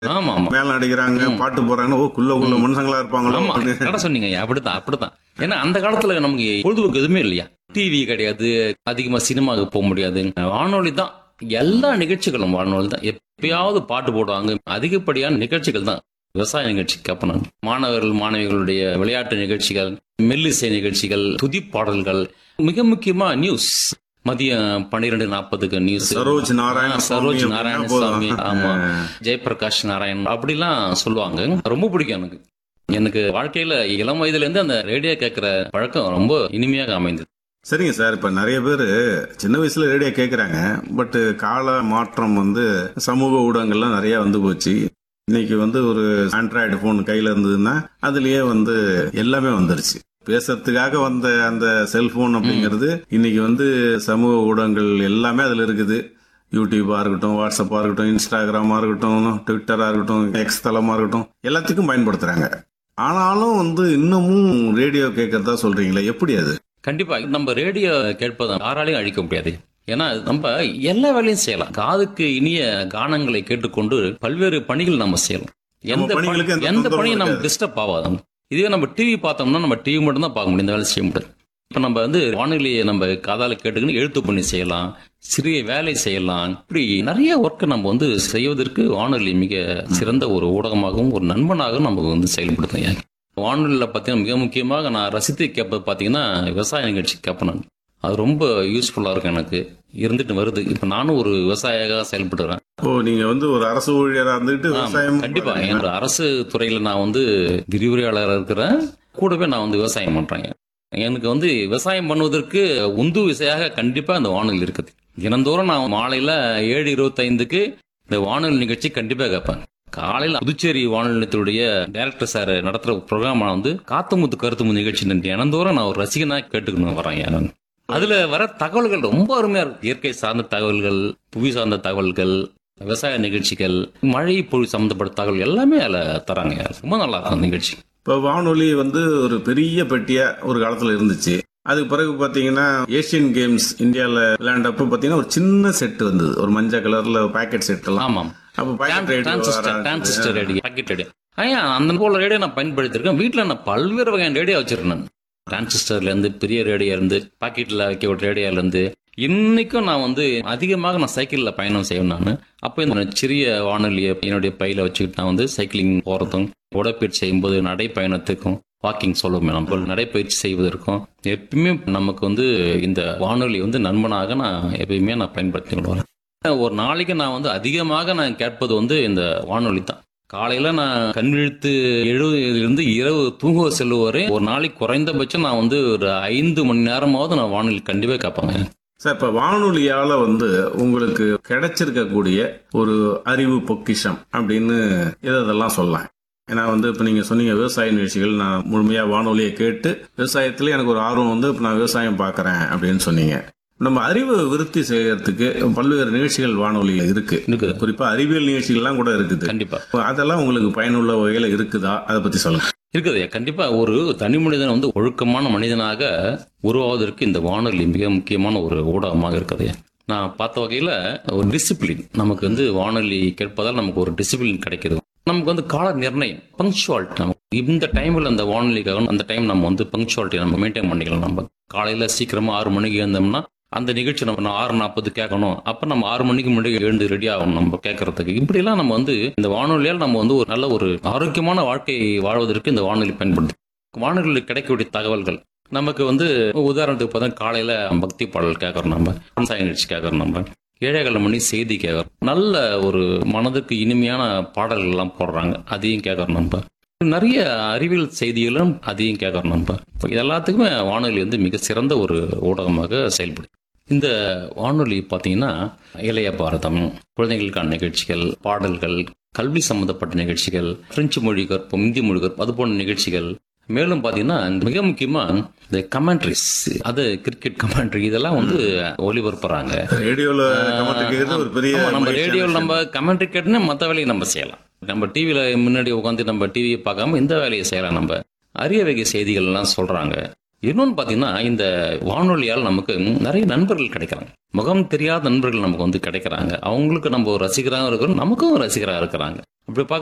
ஆமா ஆமா மேல அடிக்கிறாங்க பாட்டு போறாங்க ஓ குள்ள குள்ள மனுஷங்களா இருப்பாங்களோ ஆமா அப்படின்னு. கரெக்டா சொன்னீங்க அப்படித்தான் அப்படித்தான் ஏன்னா அந்த காலத்துல நமக்கு பொழுதுபோக்கு எதுவுமே இல்லையா டிவி கிடையாது அதிகமா சினிமாவுக்கு போக முடியாது வானொலி தான் எல்லா நிகழ்ச்சிகளும் வானொலி தான் எப்பயாவது பாட்டு போடுவாங்க அதிகப்படியான நிகழ்ச்சிகள் தான் விவசாய நிகழ்ச்சி கேட்பேன் நான். மாணவர்கள் மாணவிகளுடைய விளையாட்டு நிகழ்ச்சிகள் மெல்லிசை நிகழ்ச்சிகள் துதிப்பாடல்கள் மிக முக்கியமா நியூஸ் மதியம் பன்னிரெண்டு நாற்பதுக்கு நியூஸ் சரோஜ் நாராயண சரோஜ் சுவாமி நாராயணசாமி அப்படின்னா ஆமா போதும். ஜெயபிரகாஷ் நாராயண் அப்படிலாம் சொல்லுவாங்க ரொம்ப பிடிக்கும் எனக்கு எனக்கு வாழ்க்கையில இளம் வயதுல இருந்து அந்த ரேடியோ கேட்கிற பழக்கம் ரொம்ப இனிமையாக அமைந்தது சரிங்க சார் இப்ப நிறைய பேர் சின்ன வயசுல ரேடியோ கேக்குறாங்க பட் கால மாற்றம் வந்து சமூக ஊடகங்கள்லாம் நிறைய வந்து போச்சு இன்னைக்கு வந்து ஒரு ஆண்ட்ராய்டு போன் கையில இருந்ததுன்னா அதுலயே வந்து எல்லாமே வந்துருச்சு பேசுறதுக்காக வந்த அந்த செல்போன் அப்படிங்கிறது இன்னைக்கு வந்து சமூக ஊடகங்கள் எல்லாமே அதுல இருக்குது யூடியூபா இருக்கட்டும் வாட்ஸ்அப்பா இருக்கட்டும் இன்ஸ்டாகிராமா இருக்கட்டும் ட்விட்டரா இருக்கட்டும் எக்ஸ் தளமா இருக்கட்டும் எல்லாத்துக்கும் பயன்படுத்துறாங்க ஆனாலும் வந்து இன்னமும் ரேடியோ கேட்கறதா சொல்றீங்களே எப்படி அது கண்டிப்பா நம்ம ரேடியோ கேட்பதை யாராலையும் அழிக்க முடியாது ஏன்னா நம்ம எல்லா வேலையும் செய்யலாம் காதுக்கு இனிய கானங்களை கேட்டுக்கொண்டு பல்வேறு பணிகள் நம்ம செய்யலாம் எந்த பணி- பணிகளுக்கு எந்த எந்த தொந்தரவும் பணியும் நம்ம இருக்காது. டிஸ்டர்ப் ஆகாது இதுவே நம்ம டிவி பார்த்தோம்னா நம்ம டிவி மட்டும் தான் பார்க்க முடியும் இந்த வேலை செய்ய முடியாது இப்ப நம்ம வந்து வானொலியை நம்ம காதால கேட்டுக்கின்னு எழுத்து பண்ணி செய்யலாம் சிறிய வேலை செய்யலாம் இப்படி நிறைய ஒர்க்கை நம்ம வந்து செய்வதற்கு வானொலி மிக சிறந்த ஒரு ஊடகமாகவும் ஒரு நண்பனாகவும் நமக்கு வந்து செயல்படுத்தும் வானொலியில் பார்த்தீங்கன்னா மிக முக்கியமாக நான் ரசித்து கேட்பது பார்த்தீங்கன்னா விவசாய நிகழ்ச்சி கேட்பேன் நான் அது ரொம்ப யூஸ்ஃபுல்லாக இருக்கும் எனக்கு இருந்துட்டு வருது இப்போ நானும் ஒரு விவசாயியாக செயல்படுறேன் ஓ நீங்க வந்து ஒரு அரசு ஊழியரா இருந்துட்டு ஆமா, விவசாயம் கண்டிப்பா என்னோட அரசு துறையில நான் வந்து விரிவுரையாளராக இருக்கிறேன் கூடவே நான் வந்து விவசாயம் பண்றேன் எனக்கு வந்து விவசாயம் பண்ணுவதற்கு உந்து விசையாக கண்டிப்பா அந்த வானொலி இருக்குது தினந்தோறும் நான் மாலையில ஏழு இருபத்தைந்துக்கு இந்த வானொலி நிகழ்ச்சி கண்டிப்பா கேட்பேன் காலையில புதுச்சேரி வானொலி நிலையத்துடைய டைரக்டர் சார் நடத்துற ப்ரோக்ராம் வந்து காத்துமுத்து கருத்துமுத்து நிகழ்ச்சி தினந்தோறும் நான் ஒரு ரசிகனா கேட்டுக்கணும் வரேன் நான் அதுல வர தகவல்கள் ரொம்ப அருமையா இருக்கு இயற்கை சார்ந்த தகவல்கள் புவி சார்ந்த தகவல்கள் விவசாய நிகழ்ச்சிகள் மழை பொழிவு சம்பந்தப்பட்ட தகவல் எல்லாமே அதுல தராங்க ரொம்ப நல்லா இருக்கும் அந்த நிகழ்ச்சி இப்ப வானொலி வந்து ஒரு பெரிய பெட்டியா ஒரு காலத்துல இருந்துச்சு அதுக்கு பிறகு பாத்தீங்கன்னா ஏசியன் கேம்ஸ் இந்தியால விளையாண்டப்ப பாத்தீங்கன்னா ஒரு சின்ன செட் வந்தது ஒரு மஞ்சள் கலர்ல பாக்கெட் செட் எல்லாம் ஆமாம் அப்ப pocket radio transistor transistor radio pocket radio ஐயா அந்த போல ரேடியோ நான் பயன்படுத்தியிருக்கேன் வீட்டில் நான் பல்வேறு வகையான ரேடியோ வச்சிருக்கேன் நான் டிரான்சிஸ்டர்ல இருந்து பெரிய ரேடியோ இருந்து பாக்கெட்ல வைக்க ரேடியோல இருந்து இன்னைக்கும் நான் வந்து அதிகமாக நான் சைக்கிள்ல பயணம் செய்வேன் நான் அப்போ இந்த சிறிய வானொலியை என்னுடைய பையில வச்சுக்கிட்டு நான் வந்து சைக்கிளிங் போறதும் உடற்பயிற்சி செய்யும்போது நடைப்பயணத்துக்கும் வாக்கிங் சொல்லுவோம் நம்ம நடைப்பயிற்சி செய்வதற்கும் எப்பயுமே நமக்கு வந்து இந்த வானொலி வந்து நண்பனாக நான் எப்பயுமே நான் பயன்படுத்தி கொள்வேன் ஒரு நாளைக்கு நான் வந்து அதிகமாக நான் கேட்பது வந்து இந்த வானொலி தான் காலையில நான் கண் விழித்து எழுவதிலிருந்து இரவு தூங்க செல்லும் வரை ஒரு நாளைக்கு குறைந்தபட்சம் நான் வந்து ஒரு ஐந்து மணி நேரமாவது நான் வானொலி கண்டிப்பா கேட்பாங்க சார் இப்ப வானொலியால வந்து உங்களுக்கு கிடைச்சிருக்கக்கூடிய ஒரு அறிவு பொக்கிஷம் அப்படின்னு இதெல்லாம் சொல்லலாம் ஏன்னா வந்து இப்ப நீங்க சொன்னீங்க விவசாய நிகழ்ச்சிகள் நான் முழுமையா வானொலியை கேட்டு விவசாயத்துல எனக்கு ஒரு ஆர்வம் வந்து இப்ப நான் விவசாயம் பாக்குறேன் அப்படின்னு சொன்னீங்க நம்ம அறிவு விருத்தி செய்யறதுக்கு பல்வேறு நிகழ்ச்சிகள் வானொலியில இருக்கு இருக்குது குறிப்பா அறிவியல் நிகழ்ச்சிகள்லாம் கூட இருக்குது கண்டிப்பா அதெல்லாம் உங்களுக்கு பயனுள்ள வகையில இருக்குதா அதை பத்தி சொல்லுங்க இருக்குது கண்டிப்பா ஒரு தனி மனிதன் வந்து ஒழுக்கமான மனிதனாக உருவாவதற்கு இந்த வானொலி மிக முக்கியமான ஒரு ஊடகமாக இருக்குது நான் பார்த்த வகையில ஒரு டிசிப்ளின் நமக்கு வந்து வானொலி கேட்பதால் நமக்கு ஒரு டிசிப்ளின் கிடைக்குது நமக்கு வந்து கால நிர்ணயம் பங்க்சுவாலிட்டி நம்ம இந்த டைம்ல அந்த வானொலிக்காக அந்த டைம் நம்ம வந்து பங்க்சுவாலிட்டி நம்ம மெயின்டைன் பண்ணிக்கலாம் நம்ம காலையில சீக்கிரமா ஆறு மணிக்கு எழுந்தோம்னா அந்த நிகழ்ச்சி நம்ம நான் ஆறு நாற்பது கேட்கணும் அப்ப நம்ம ஆறு மணிக்கு முன்னாடி எழுந்து ரெடி ஆகணும் நம்ம கேட்கறதுக்கு இப்படிலாம் நம்ம வந்து இந்த வானொலியால் நம்ம வந்து ஒரு நல்ல ஒரு ஆரோக்கியமான வாழ்க்கை வாழ்வதற்கு இந்த வானொலி பயன்படுது வானொலியில் கிடைக்கக்கூடிய தகவல்கள் நமக்கு வந்து உதாரணத்துக்கு பார்த்தா காலையில பக்தி பாடல் கேட்கறோம் நம்ம விவசாய நிகழ்ச்சி கேட்கறோம் நம்ம ஏழைகள் மணி செய்தி கேட்கறோம் நல்ல ஒரு மனதுக்கு இனிமையான பாடல்கள் எல்லாம் போடுறாங்க அதையும் கேட்கறோம் நம்ம நிறைய அறிவியல் செய்திகளும் அதையும் கேட்கறோம் நம்ம இப்போ இது எல்லாத்துக்குமே வானொலி வந்து மிக சிறந்த ஒரு ஊடகமாக செயல்படுது இந்த வானொலி பார்த்தீங்கன்னா இளைய பாரதம் குழந்தைகளுக்கான நிகழ்ச்சிகள் பாடல்கள் கல்வி சம்பந்தப்பட்ட நிகழ்ச்சிகள் பிரெஞ்சு மொழி கற்பம் இந்தி மொழி கற்பம் அது போன்ற நிகழ்ச்சிகள் மேலும் பார்த்தீங்கன்னா மிக முக்கியமா இந்த கமெண்ட்ரிஸ் அது கிரிக்கெட் கமெண்ட்ரி இதெல்லாம் வந்து ஒளிபரப்புறாங்க ரேடியோல கமெண்ட் கேட்கறது ஒரு பெரிய ஆமா, நம்ம மகிழ்ச்சியான ரேடியோவில் விஷயம். நம்ம கமெண்ட்ரி கேட்டுனா மற்ற வேலையை நம்ம செய்யலாம் நம்ம டிவியில முன்னாடி உட்காந்து நம்ம டிவியை பார்க்காம இந்த வேலையை செய்யலாம் நம்ம அரிய வகை செய்திகள் எல்லாம் சொல்றாங்க இன்னொன்னு பாத்தீங்கன்னா இந்த வானொலியால் நமக்கு நிறைய நண்பர்கள் கிடைக்கிறாங்க முகம் தெரியாத நண்பர்கள் நமக்கு வந்து கிடைக்கிறாங்க அவங்களுக்கு நம்ம ஒரு ரசிகராக இருக்கிறோம் நமக்கும் ரசிகராக இருக்கிறாங்க அப்படி பார்க்க